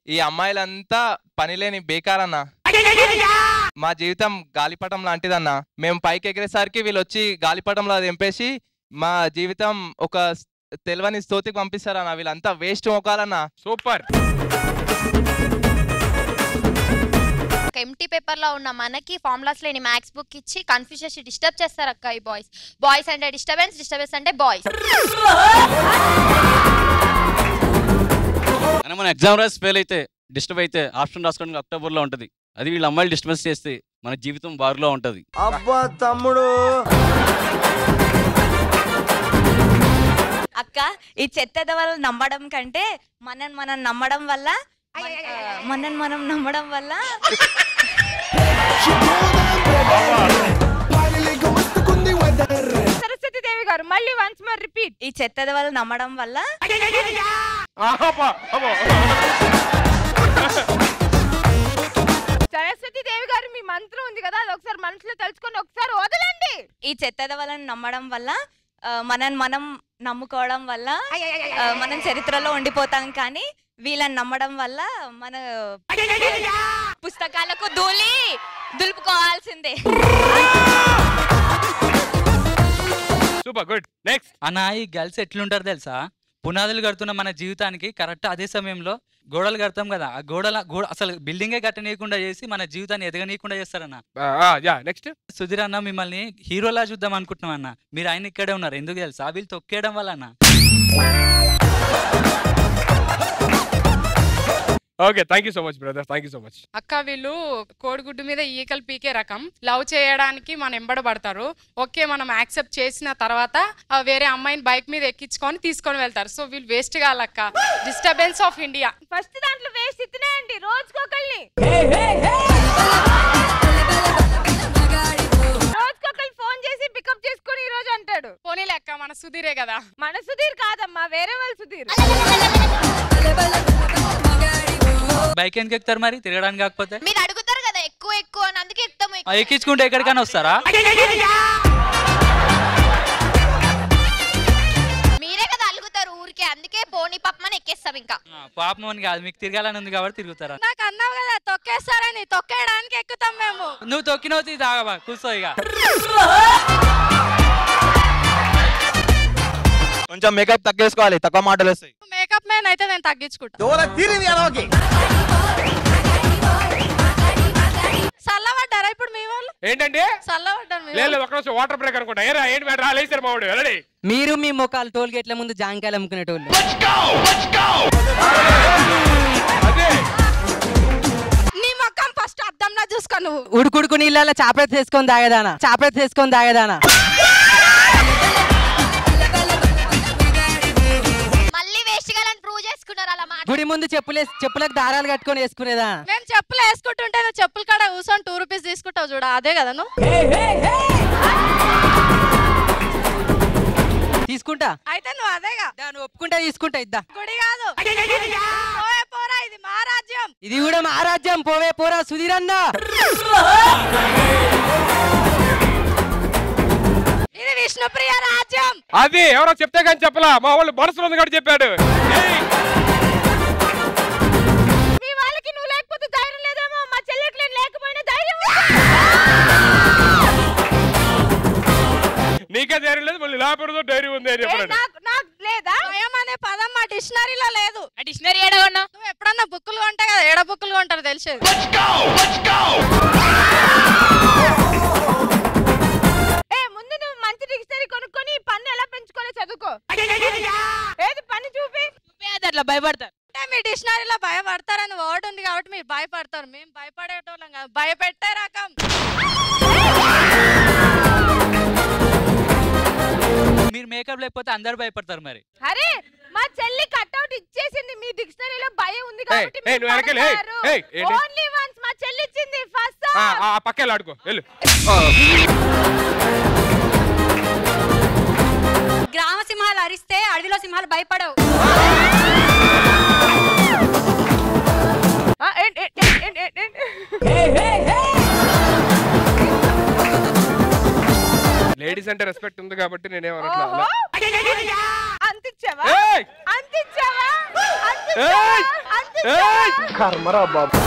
ఈ అమ్మాయిలంతా పనిలేని బేకారన్నా మా జీవితం గాలిపటం లాంటిదన్నా మేము పైకి ఎగిరేసరికి వీళ్ళు వచ్చి గాలిపటంలో అది ఎంపేసి మా జీవితం ఒక స్- తెలివని స్తోతికి పంపిస్తారన్న వీళ్ళంతా వేస్ట్ మొక్కాలన్నా సూపర్ ఒక ఎంటీ పేపర్ లో ఉన్న మనకి ఫార్ములాస్ లేని మ్యాథ్స్ బుక్ ఇచ్చి కన్ఫ్యూజ్ చేసి డిస్టర్బ్ చేస్తారు అక్క ఈ బాయ్స్ బాయ్స్ అంటే డిస్టర్బెన్స్ డిస్టర్బెన్స్ అంటే బాయ్స్ అని మన ఎగ్జామ్ రాసి ఫెయిల్ అయితే డిస్టర్బ్ అయితే ఆప్షన్ రాసుకోవడానికి అక్టోబర్లో ఉంటుంది అది వీళ్ళ అమ్మాయిలు డిస్టర్బెన్స్ చేస్తే మన జీవితం బారులో ఉంటుంది అబ్బా తమ్ముడు అక్క ఈ చెత్త వాళ్ళు నమ్మడం కంటే మనం మనం నమ్మడం వల్ల మనం మనం నమ్మడం వల్ల సరస్వతి దేవి గారు మళ్ళీ వన్స్ మోర్ రిపీట్ ఈ చెత్త వాళ్ళు నమ్మడం వల్ల సరస్వతి దేవి గారు మీ మంత్రం ఉంది కదా అది ఒకసారి మనసులో తెలుసుకొని ఒకసారి వదలండి ఈ చెత్త వాళ్ళని నమ్మడం వల్ల ఆ, మనం మనం నమ్ముకోవడం వల్ల ఆ, మనం చరిత్రలో ఉండిపోతాం కానీ వీళ్ళని నమ్మడం వల్ల మన పుస్తకాలకు ధూళి దులుపుకోవాల్సిందే సూపర్ గుడ్ నెక్స్ట్ అన్న ఈ గర్ల్స్ ఎట్లుంటారు తెలుసా పునాదులు కడుతున్న మన జీవితానికి కరెక్ట్ అదే సమయంలో గోడలు కడతాం కదా ఆ గోడల గోడ అసలు బిల్డింగే కట్టనీయకుండా చేసి మన జీవితాన్ని ఎదగనీయకుండా చేస్తారన్న యా నెక్స్ట్ సుధీర్ అన్న మిమ్మల్ని హీరోలా చూద్దాం అనుకుంటున్నాం అన్న మీరు ఆయన ఇక్కడే ఉన్నారు ఎందుకు తెలుసా వీళ్ళు తొక్కేయడం వల్ల అన్న okay thank you so much brother thank you so much అక్క వీళ్ళు కోడిగుడ్డు మీద ఈకలు పీకే రకం లవ్ చేయడానికి మన ఎంబడబడతారు ఓకే మనం యాక్సెప్ట్ చేసిన తర్వాత ఆ వేరే అమ్మాయిని బైక్ మీద ఎక్కించుకొని తీసుకొని వెళ్తారు సో వీళ్ళు వేస్ట్ కాలక్క డిస్టర్బెన్స్ ఆఫ్ ఇండియా ఫస్ట్ దాంట్లో వేస్ట్ ఇతనేయండి రోజుకొకళ్ళని రోజుకొకళ్ళు ఫోన్ చేసి పికప్ చేసుకొని ఈ రోజు అంటాడు పోనీలే అక్క మన సుధీరే కదా మన సుధీర్ కాదమ్మా వేరే వాళ్ళ సుధీర్ బైక్ ఎందుకు ఎక్కుతారు మరి తిరగడానికి కాకపోతే మీరు అడుగుతారు కదా ఎక్కువ ఎక్కువ అని అందుకే ఎక్కుతాము ఆ, ఎక్కించుకుంటే ఎక్కడికైనా వస్తారా మీరే కదా అలుగుతారు ఊరికే అందుకే పోనీ పప్పమని ఎక్కేస్తాం ఇంకా ఆ, పాపం అని కాదు మీకు తిరగాలని ఉంది కాబట్టి తిరుగుతారా నాకు అన్నావు కదా తొక్కేస్తారని తొక్కేయడానికి ఎక్కుతాం మేము నువ్వు తొక్కినవుతుంది తాగవా కూర్చో ఇక కొంచెం మేకప్ తగ్గేసుకోవాలి తక్కువ మాటలు వస్తాయి మేకప్ మ్యాన్ అయితే నేను తగ్గించుకుంటా చల్లబడ్డారా ఇప్పుడు మీ వాళ్ళు ఏంటంటే చల్లబడ్డారు మీ లేదు ఒక రోజు వాటర్ బ్రేక్ అనుకుంటా ఏరా ఏంటి మేడం రా లేచారు మా వాడు వెళ్ళండి మీరు మీ ముఖాలు టోల్ గేట్ల ముందు జాంకాయలు అమ్ముకునేటోళ్ళు అదే నీ మొక్కం ఫస్ట్ అద్దంలో చూసుకో నువ్వు ఉడుకుడుకు నీళ్ళ చాపెత్తి తీసుకొని తాగేదానా చాపెత్తి తీసుకొని తాగేదానా మళ్ళీ వేస్ట్ గాలని ప్రూవ్ చేసుకున్నారు అలా మాట గుడి ముందు చెప్పులే చెప్పులకు దారాలు కట్టుకొని వేసుకునేదా మేము చెప్పులు వేసుకుంటుంటే నువ్వు చెప్పుల కాడ కూర్చొని టూ రూపీస్ తీసుకుంటావు చూడ అదే కదా నువ్వు తీసుకుంటా అయితే నువ్వు అదేగా దాన్ని ఒప్పుకుంటా తీసుకుంటా ఇద్దా గుడి కాదు పోయే పోరా ఇది మా రాజ్యం ఇది కూడా మా రాజ్యం పోవే పోరా సుధీరన్న ఇది విష్ణుప్రియ రాజ్యం అది ఎవరో చెప్తే కానీ చెప్పలా మా వాళ్ళు మనసులో ఉంది కాబట్టి చెప్పాడు ఏయ్, మీ వాళ్ళకి నువ్వు లేకపోతే ధైర్యం లేదేమో మా చెల్లెకి నేను లేకపోయినా ధైర్యం ఉంది. నీకే ధైర్యం లేదు మళ్ళీ లేకపోతే ధైర్యం ఉంది అని ఏ, చెప్పాడు నాకు నాకు లేదా భయం అనే పదం మా డిక్షనరీలో లేదు ఆ డిక్షనరీ ఏడగొన్నా నువ్వు ఎప్పుడన్నా బుక్కులు కొంటావు కదా ఏడ బుక్కులు కొంటారు తెలిసేది ఏ ముందు నువ్వు మంచి డిక్షనరీ కొనుక్కొని ఈ పన్ను ఎలా పెంచుకోవాలో చదువుకో ఏది పన్ను చూపి అట్లా భయపడతారు అంటే మీ డిక్షనరీలో భయపడతారని వర్డ్ ఉంది కాబట్టి మీరు భయపడతారు మేము భయపడేటోళ్ళం కాదు భయపెట్టే రకం మీరు మేకప్ లేకపోతే అందరు భయపడతారు మరి అరే మా చెల్లి కట్అవుట్ ఇచ్చేసింది మీ డిక్షనరీలో భయం ఉంది ఏయ్, ఏయ్, నువ్వు వెనకెళ్ళు, ఏయ్, ఏయ్, ఏంటి? ఓన్లీ వన్స్ మా చెల్లి ఇచ్చింది ఫస్ట్ ఆ, ఆ పక్కెళ్ళి ఆడుకో వెళ్ళు గ్రామ సింహాలు అరిస్తే అడవిలో సింహాలు భయపడవు లేడీస్ అంటే రెస్పెక్ట్ ఉంది కాబట్టి నేనేమనట్లా అలా. అంతిచ్చావా ఏయ్! అంతిచ్చావా ఏయ్! అంతిచ్చావా కర్మరా బాబు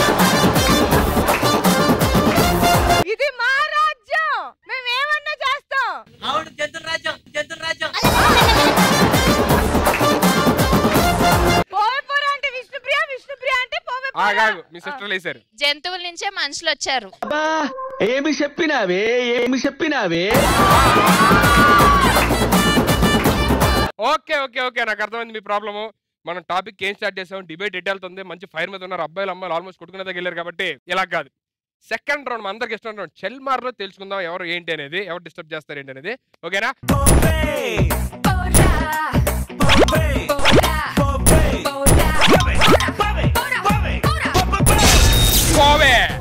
ఇది మా రాజ్యం మేము ఏమన్నా చేస్తాం అవును జంతుల రాజ్యం జంతుల రాజ్యం పోవేపోరా అంటే విష్ణుప్రియ విష్ణుప్రియ అంటే పోవేపోరా ఆగాగు మీ సిస్టర్ లేసారు జంతువుల నుంచే మనుషులు వచ్చారు ఏమి చెప్పినావే ఏమి చెప్పినావే ఓకే ఓకే ఓకే నాకు అర్థమైంది మీ ప్రాబ్లము మనం టాపిక్ ఏం స్టార్ట్ చేసాం డిబేట్ ఎట్ వెళ్తుంది మంచి ఫైర్ మీద ఉన్నారు అబ్బాయిలు అమ్మాయిలు ఆల్మోస్ట్ కొట్టుకునే దగ్గర వెళ్ళారు కాబట్టి ఇలా కాదు సెకండ్ రౌండ్ మన అందరికి ఇష్టం రౌండ్ చెల్మార్లో తెలుసుకుందాం ఎవరు ఏంటి అనేది ఎవరు డిస్టర్బ్ చేస్తారు ఏంటి అనేది ఓకేనా పోవే